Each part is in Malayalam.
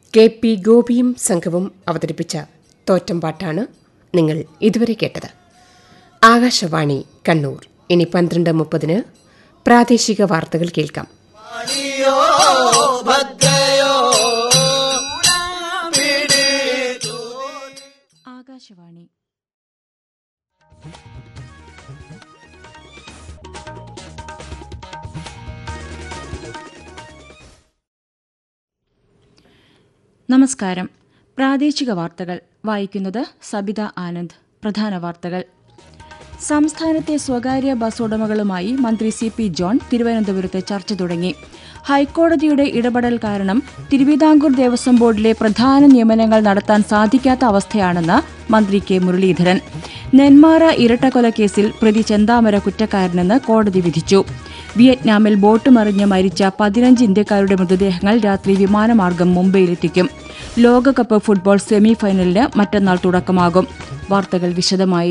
കെ പി ഗോപിയും സംഘവും അവതരിപ്പിച്ച തോറ്റംപാട്ടാണ് നിങ്ങൾ ഇതുവരെ കേട്ടത് ആകാശവാണി കണ്ണൂർ ഇനി പന്ത്രണ്ട് മുപ്പതിന് പ്രാദേശിക വാർത്തകൾ കേൾക്കാം ണിയോ ഭദ്രയോ ആകാശവാണി നമസ്കാരം പ്രാദേശിക വാർത്തകൾ വായിക്കുന്നത് സബിത ആനന്ദ് പ്രധാന വാർത്തകൾ സംസ്ഥാനത്തെ സ്വകാര്യ ബസ് ഉടമകളുമായി മന്ത്രി സി പി ജോൺ തിരുവനന്തപുരത്ത് ചർച്ച തുടങ്ങി ഹൈക്കോടതിയുടെ ഇടപെടൽ കാരണം തിരുവിതാംകൂർ ദേവസ്വം ബോർഡിലെ പ്രധാന നിയമനങ്ങൾ നടത്താൻ സാധിക്കാത്ത അവസ്ഥയാണെന്ന് മന്ത്രി കെ മുരളീധരൻ നെന്മാറ ഇരട്ടക്കൊലക്കേസിൽ പ്രതി ചെന്താമര കുറ്റക്കാരനെന്ന് കോടതി വിധിച്ചു വിയറ്റ്നാമിൽ ബോട്ട് മറിഞ്ഞ് മരിച്ച പതിനഞ്ച് ഇന്ത്യക്കാരുടെ മൃതദേഹങ്ങൾ രാത്രി വിമാനമാർഗം മുംബൈയിലെത്തിക്കും ലോകകപ്പ് ഫുട്ബോൾ സെമി ഫൈനലിന് മറ്റന്നാൾ തുടക്കമാകും വാർത്തകൾ വിശദമായി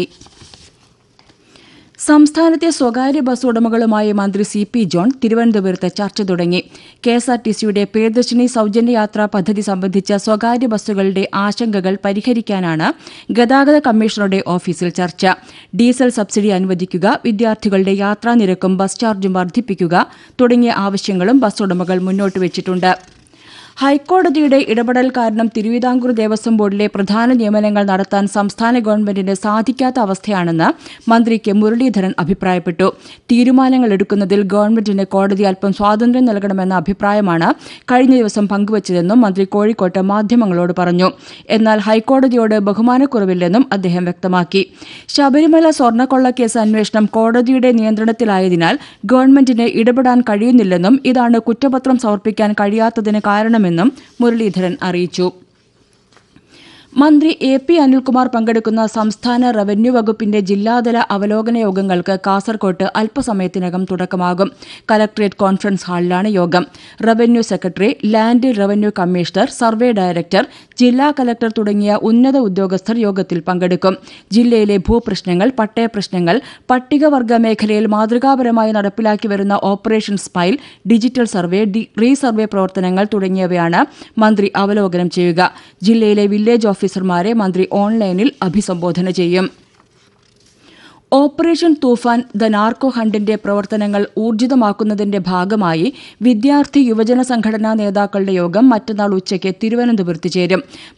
സംസ്ഥാനത്തെ സ്വകാര്യ ബസ് ഉടമകളുമായി മന്ത്രി സി പി ജോൺ തിരുവനന്തപുരത്ത് ചർച്ച തുടങ്ങി കെ എസ് ആർ ടി സിയുടെ പ്രിയദർശിനി സൌജന്യ യാത്രാ പദ്ധതി സംബന്ധിച്ച സ്വകാര്യ ബസ്സുകളുടെ ആശങ്കകൾ പരിഹരിക്കാനാണ് ഗതാഗത കമ്മീഷണറുടെ ഓഫീസിൽ ചർച്ച ഡീസൽ സബ്സിഡി അനുവദിക്കുക വിദ്യാർത്ഥികളുടെ യാത്രാ നിരക്കും ബസ് ചാർജും വർദ്ധിപ്പിക്കുക തുടങ്ങിയ ആവശ്യങ്ങളും ബസ് ഉടമകൾ മുന്നോട്ട് വെച്ചിട്ടുണ്ട് ഹൈക്കോടതിയുടെ ഇടപെടൽ കാരണം തിരുവിതാംകൂർ ദേവസ്വം ബോർഡിലെ പ്രധാന നിയമനങ്ങൾ നടത്താൻ സംസ്ഥാന ഗവൺമെന്റിന് സാധിക്കാത്ത അവസ്ഥയാണെന്ന് മന്ത്രി കെ മുരളീധരൻ അഭിപ്രായപ്പെട്ടു തീരുമാനങ്ങൾ എടുക്കുന്നതിൽ ഗവൺമെന്റിന് കോടതി അല്പം സ്വാതന്ത്ര്യം നൽകണമെന്ന അഭിപ്രായമാണ് കഴിഞ്ഞ ദിവസം പങ്കുവച്ചതെന്നും മന്ത്രി കോഴിക്കോട്ട് മാധ്യമങ്ങളോട് പറഞ്ഞു എന്നാൽ ഹൈക്കോടതിയോട് ബഹുമാനക്കുറവില്ലെന്നും അദ്ദേഹം വ്യക്തമാക്കി ശബരിമല സ്വർണ്ണക്കൊള്ളക്കേസ് അന്വേഷണം കോടതിയുടെ നിയന്ത്രണത്തിലായതിനാൽ ഗവൺമെന്റിന് ഇടപെടാൻ കഴിയുന്നില്ലെന്നും ഇതാണ് കുറ്റപത്രം സമർപ്പിക്കാൻ കഴിയാത്തതിന് കാരണമെന്നും മുരളീധരൻ അറിയിച്ചു മന്ത്രി എ പി അനിൽകുമാർ പങ്കെടുക്കുന്ന സംസ്ഥാന റവന്യൂ വകുപ്പിന്റെ ജില്ലാതല അവലോകന യോഗങ്ങൾക്ക് കാസർകോട്ട് അല്പസമയത്തിനകം തുടക്കമാകും കലക്ട്രേറ്റ് കോൺഫറൻസ് ഹാളിലാണ് യോഗം revenue secretary land revenue commissioner survey director ജില്ലാ കലക്ടർ തുടങ്ങിയ ഉന്നത ഉദ്യോഗസ്ഥർ യോഗത്തിൽ പങ്കെടുക്കും ജില്ലയിലെ ഭൂപ്രശ്നങ്ങൾ പട്ടയ പ്രശ്നങ്ങൾ പട്ടികവർഗ മേഖലയിൽ മാതൃകാപരമായി നടപ്പിലാക്കി വരുന്ന Operation Smile digital survey resurvey പ്രവർത്തനങ്ങൾ തുടങ്ങിയവയാണ് മന്ത്രി അവലോകനം ചെയ്യുക ജില്ലയിലെ വില്ലേജ് ഓഫീസർമാരെ മന്ത്രി ഓൺലൈനിൽ അഭിസംബോധന ചെയ്യും ഓപ്പറേഷൻ തൂഫാൻ ദ നാർക്കോ ഹണ്ടിന്റെ പ്രവർത്തനങ്ങൾ ഊർജിതമാക്കുന്നതിന്റെ ഭാഗമായി വിദ്യാർത്ഥി യുവജന സംഘടനാ നേതാക്കളുടെ യോഗം മറ്റന്നാൾ ഉച്ചയ്ക്ക് തിരുവനന്തപുരത്ത് ചേരും